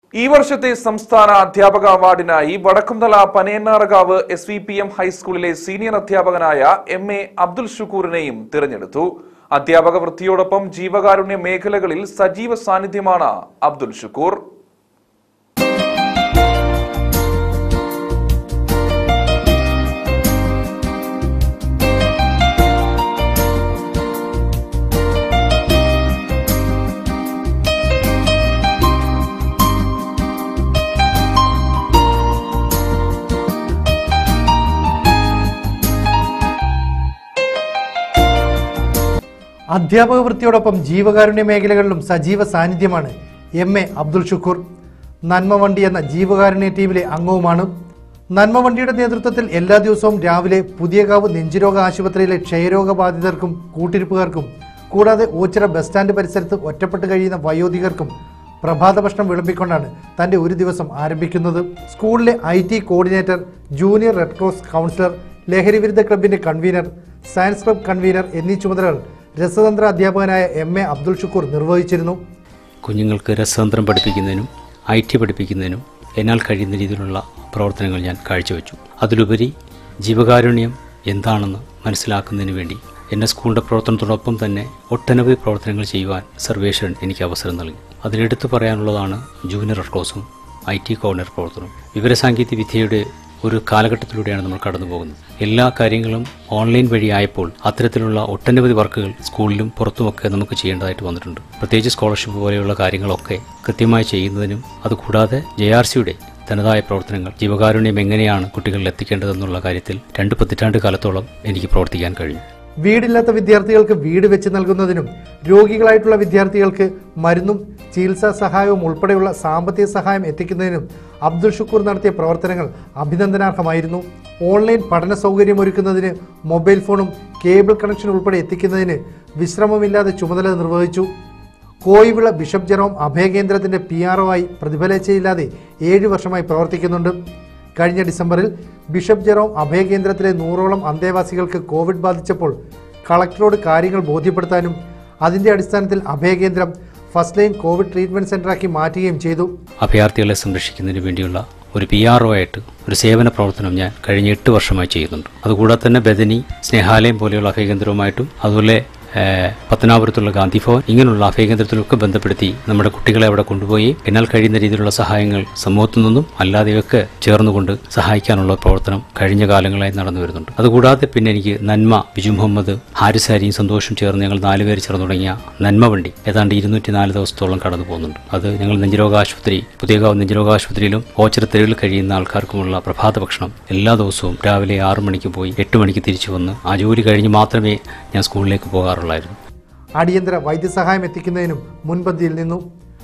ഈ വർഷത്തെ സംസ്ഥാന അധ്യാപക അവാർഡിനായി Vadakkumthala Panayannarkavu S V P M ഹൈസ്കൂളിലെ സീനിയർ അധ്യാപകനായ എം എ അബ്ദുൽ ഷുക്കൂറിനെയും തിരഞ്ഞെടുത്തു അധ്യാപക വൃത്തിയോടൊപ്പം ജീവകാരുണ്യ മേഖലകളിൽ സജീവ സാന്നിധ്യമാണ് അബ്ദുൽ ഷുക്കൂർ അധ്യാപക വൃത്തിയോടൊപ്പം ജീവകാരുണ്യ മേഖലകളിലും സജീവ സാന്നിധ്യമാണ് എം എ അബ്ദുൽ ഷുക്കൂർ നന്മ വണ്ടി എന്ന ജീവകാരുണ്യ ടീമിലെ അംഗവുമാണ് നന്മ വണ്ടിയുടെ നേതൃത്വത്തിൽ എല്ലാ ദിവസവും രാവിലെ പുതിയകാവ് നെഞ്ചുരോഗ ആശുപത്രിയിലെ ക്ഷയരോഗ ബാധിതർക്കും കൂട്ടിരിപ്പുകാർക്കും കൂടാതെ ഓച്ചിറ ബസ് സ്റ്റാൻഡ് പരിസരത്ത് ഒറ്റപ്പെട്ട് കഴിയുന്ന വയോധികർക്കും പ്രഭാത ഭക്ഷണം വിളമ്പിക്കൊണ്ടാണ് തന്റെ ഒരു ദിവസം ആരംഭിക്കുന്നത് സ്കൂളിലെ I T coordinator junior red cross counsellor ലഹരി വിരുദ്ധ ക്ലബിന്റെ കൺവീനർ സയൻസ് ക്ലബ് കൺവീനർ എന്നീ ചുമതലകൾ രസതന്ത്ര അധ്യാപകനായ എം എ അബ്ദുൾ ഷുക്കൂർ നിർവഹിച്ചിരുന്നു കുഞ്ഞുങ്ങൾക്ക് രസതന്ത്രം പഠിപ്പിക്കുന്നതിനും ഐ ടി പഠിപ്പിക്കുന്നതിനും എന്നാൽ കഴിയുന്ന രീതിയിലുള്ള പ്രവർത്തനങ്ങൾ ഞാൻ കാഴ്ചവെച്ചു അതിലുപരി ജീവകാരുണ്യം എന്താണെന്ന് മനസ്സിലാക്കുന്നതിന് വേണ്ടി എന്നെ സ്കൂളിൻ്റെ പ്രവർത്തനത്തോടൊപ്പം തന്നെ ഒട്ടനവധി പ്രവർത്തനങ്ങൾ ചെയ്യുവാൻ സർവേഷൻ എനിക്ക് അവസരം നൽകി അതിലെടുത്തു പറയാനുള്ളതാണ് ജൂനിയർ റെഡ് ക്രോസും ഐ ടി കോർഡിനർ പ്രവർത്തനവും വിവരസാങ്കേതിക വിദ്യയുടെ ഒരു കാലഘട്ടത്തിലൂടെയാണ് നമ്മൾ കടന്നു പോകുന്നത് എല്ലാ കാര്യങ്ങളും ഓൺലൈൻ വഴിയായപ്പോൾ അത്തരത്തിലുള്ള ഒട്ടനവധി വർക്കുകൾ സ്കൂളിലും പുറത്തുമൊക്കെ നമുക്ക് ചെയ്യേണ്ടതായിട്ട് വന്നിട്ടുണ്ട് പ്രത്യേകിച്ച് സ്കോളർഷിപ്പ് പോലെയുള്ള കാര്യങ്ങളൊക്കെ കൃത്യമായി ചെയ്യുന്നതിനും അതുകൂടാതെ ജെ ആർ സിയുടെ തനതായ പ്രവർത്തനങ്ങൾ ജീവകാരുണ്യം എങ്ങനെയാണ് കുട്ടികളിൽ എത്തിക്കേണ്ടതെന്നുള്ള കാര്യത്തിൽ രണ്ട് പതിറ്റാണ്ട് കാലത്തോളം എനിക്ക് പ്രവർത്തിക്കാൻ കഴിഞ്ഞു വീടില്ലാത്ത വിദ്യാർത്ഥികൾക്ക് വീട് വെച്ച് നൽകുന്നതിനും രോഗികളായിട്ടുള്ള വിദ്യാർത്ഥികൾക്ക് മരുന്നും ചികിത്സാ സഹായവും ഉൾപ്പെടെയുള്ള സാമ്പത്തിക സഹായം എത്തിക്കുന്നതിനും അബ്ദുൾ ഷുക്കൂർ നടത്തിയ പ്രവർത്തനങ്ങൾ അഭിനന്ദനാർഹമായിരുന്നു ഓൺലൈൻ പഠന സൗകര്യമൊരുക്കുന്നതിന് മൊബൈൽ ഫോണും കേബിൾ കണക്ഷൻ ഉൾപ്പെടെ എത്തിക്കുന്നതിന് വിശ്രമമില്ലാതെ ചുമതല നിർവഹിച്ചു കോയിവിള ബിഷപ്പ് ജെറോം അഭയകേന്ദ്രത്തിന്റെ പി ആർ ആയി പ്രതിഫലേച്ഛയില്ലാതെ ഏഴ് വർഷമായി പ്രവർത്തിക്കുന്നുണ്ട് കഴിഞ്ഞ ഡിസംബറിൽ ബിഷപ്പ് ജെറോം അഭയകേന്ദ്രത്തിലെ നൂറോളം അന്തേവാസികൾക്ക് കോവിഡ് ബാധിച്ചപ്പോൾ കളക്ടറോട് കാര്യങ്ങൾ ബോധ്യപ്പെടുത്താനും അതിന്റെ അടിസ്ഥാനത്തിൽ അഭയകേന്ദ്രം ഫസ്റ്റ് ലൈൻ കോവിഡ് ട്രീറ്റ്മെന്റ് സെന്ററാക്കി മാറ്റുകയും ചെയ്തു അഭയാർത്ഥികളെ സംരക്ഷിക്കുന്നതിന് വേണ്ടിയുള്ള ഒരു പി ആർ ഒ ആയിട്ട് ഒരു സേവന പ്രവർത്തനം ഞാൻ കഴിഞ്ഞ എട്ട് വർഷമായി ചെയ്യുന്നുണ്ട് അതുകൂടാതെ തന്നെ ബദനി സ്നേഹാലയം പോലെയുള്ള അഭയകേന്ദ്രവുമായിട്ടും അതുപോലെ ഏഹ്, പത്തനാപുരത്തുള്ള ഗാന്ധി ഭവൻ ഇങ്ങനെയുള്ള അഭയകേന്ദ്രത്തിലൊക്കെ ബന്ധപ്പെടുത്തി നമ്മുടെ കുട്ടികളെ അവിടെ കൊണ്ടുപോയി എന്നാൽ കഴിയുന്ന രീതിയിലുള്ള സഹായങ്ങൾ സമൂഹത്തിൽ നിന്നും അല്ലാതെയൊക്കെ ചേർന്നുകൊണ്ട് സഹായിക്കാനുള്ള പ്രവർത്തനം കഴിഞ്ഞ കാലങ്ങളായി നടന്നു വരുന്നുണ്ട് അതുകൂടാതെ പിന്നെ എനിക്ക് നന്മ ബിജു മുഹമ്മദ് ഹാരിസ് ഹരിയും സന്തോഷം ചേർന്ന് ഞങ്ങൾ നാലുപേര് ചേർന്ന് തുടങ്ങിയ നന്മ വണ്ടി ഏതാണ്ട് ഇരുന്നൂറ്റി നാല് ദിവസത്തോളം കടന്നു പോകുന്നുണ്ട് അത് ഞങ്ങൾ നെഞ്ചുരോഗ ആശുപത്രി പുതിയകാവ് നെഞ്ചുരോഗ ആശുപത്രിയിലും ഓച്ചിറത്തെരുവിൽ കഴിയുന്ന ആൾക്കാർക്കുമുള്ള പ്രഭാത ഭക്ഷണം എല്ലാ ദിവസവും രാവിലെ ആറു മണിക്ക് പോയി എട്ട് മണിക്ക് തിരിച്ചു വന്ന് ആ ജോലി കഴിഞ്ഞ് മാത്രമേ ഞാൻ സ്കൂളിലേക്ക് പോകാറുള്ളായിരുന്നു അടിയന്തര വൈദ്യസഹായം എത്തിക്കുന്നതിനും മുൻപന്തിയിൽ നിന്നു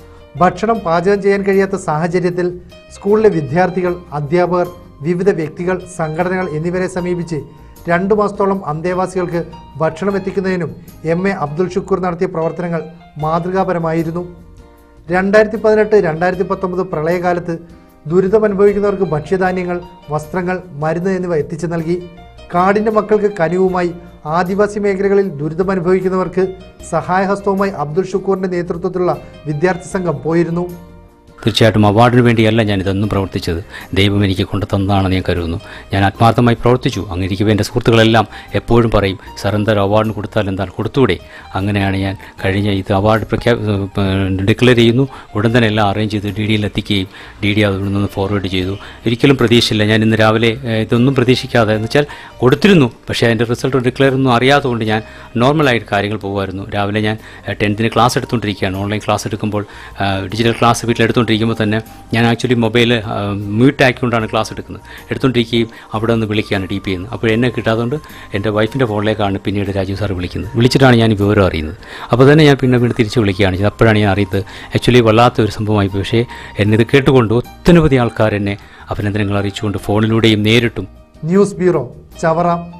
ഭക്ഷണം പാചകം ചെയ്യാൻ കഴിയാത്ത സാഹചര്യത്തിൽ സ്കൂളിലെ വിദ്യാർത്ഥികൾ അധ്യാപകർ വിവിധ വ്യക്തികൾ സംഘടനകൾ എന്നിവരെ സമീപിച്ച് രണ്ടു മാസത്തോളം അന്തേവാസികൾക്ക് ഭക്ഷണം എത്തിക്കുന്നതിനും എം എ അബ്ദുൽ ഷുക്കൂർ നടത്തിയ പ്രവർത്തനങ്ങൾ മാതൃകാപരമായിരുന്നു രണ്ടായിരത്തി പതിനെട്ട് രണ്ടായിരത്തി പത്തൊമ്പത് പ്രളയകാലത്ത് ദുരിതം അനുഭവിക്കുന്നവർക്ക് ഭക്ഷ്യധാന്യങ്ങൾ വസ്ത്രങ്ങൾ മരുന്ന് എന്നിവ എത്തിച്ചു നൽകി കാടിന്റെ മക്കൾക്ക് കനിവുമായി ആദിവാസി മേഖലകളിൽ ദുരിതമനുഭവിക്കുന്നവർക്ക് സഹായഹസ്തവുമായി അബ്ദുൾ ഷുക്കൂറിന്റെ നേതൃത്വത്തിലുള്ള വിദ്യാർത്ഥി സംഘം പോയിരുന്നു തീർച്ചയായിട്ടും അവാർഡിന് വേണ്ടിയല്ല ഞാൻ ഇതൊന്നും പ്രവർത്തിച്ചത് ദൈവം എനിക്ക് കൊണ്ടു തന്നതാണെന്ന് ഞാൻ കരുതുന്നു ഞാൻ ആത്മാർത്ഥമായി പ്രവർത്തിച്ചു അങ്ങനെയിരിക്കുമ്പോൾ എൻ്റെ സുഹൃത്തുക്കളെല്ലാം എപ്പോഴും പറയും സാർ എന്തായാലും അവാർഡിന് കൊടുത്താൽ എന്താ കൊടുത്തൂടെ അങ്ങനെയാണ് ഞാൻ കഴിഞ്ഞ ഇത് അവാർഡ് പ്രഖ്യാ ഡിക്ലെയർ ചെയ്യുന്നു ഉടൻ തന്നെ എല്ലാം അറേഞ്ച് ചെയ്ത് ഡി ഡിയിൽ എത്തിക്കുകയും ഡി ഡി അവിടെ നിന്ന് ഫോർവേഡ് ചെയ്തു ഒരിക്കലും പ്രതീക്ഷയില്ല ഞാൻ ഇന്ന് രാവിലെ ഏഹ്, ഇതൊന്നും പ്രതീക്ഷിക്കാതെ എന്ന് വെച്ചാൽ കൊടുത്തിരുന്നു പക്ഷേ അതിൻ്റെ റിസൾട്ട് ഡിക്ലെയർ ഒന്നും അറിയാത്തതുകൊണ്ട് ഞാൻ നോർമലായിട്ട് കാര്യങ്ങൾ പോകുമായിരുന്നു രാവിലെ ഞാൻ ടെൻത്തിന് ക്ലാസ് എടുത്തുകൊണ്ടിരിക്കുകയാണ് ഓൺലൈൻ ക്ലാസ് എടുക്കുമ്പോൾ ഡിജിറ്റൽ ക്ലാസ് വീട്ടിൽ എടുത്തുകൊണ്ടിരിക്കുമ്പോൾ തന്നെ ഞാൻ ആക്ച്വലി മൊബൈൽ മ്യൂട്ട് ആക്കിക്കൊണ്ടാണ് ക്ലാസ് എടുക്കുന്നത് എടുത്തുകൊണ്ടിരിക്കുകയും അവിടെ നിന്ന് വിളിക്കുകയാണ് ഡി പി എന്ന് അപ്പോൾ എന്നെ കിട്ടാത്തതുകൊണ്ട് എൻ്റെ വൈഫിൻ്റെ ഫോണിലേക്കാണ് പിന്നീട് രാജീവ് സാർ വിളിക്കുന്നത് വിളിച്ചിട്ടാണ് ഞാൻ ഈ വിവരം അറിയുന്നത് അപ്പോൾ തന്നെ ഞാൻ പിന്നെ വീണ്ടും തിരിച്ച് വിളിക്കുകയാണ് ചെയ്തത് അപ്പോഴാണ് ഞാൻ അറിയുന്നത് ആക്ച്വലി വല്ലാത്ത ഒരു സംഭവമായി പോയി. പക്ഷേ എന്നെ ഇത് കേട്ടുകൊണ്ട് ഒട്ടനവധി ആൾക്കാർ എന്നെ അഭിനന്ദനങ്ങൾ അറിയിച്ചുകൊണ്ട് ഫോണിലൂടെയും നേരിട്ടും ന്യൂസ് ബ്യൂറോ ചവറ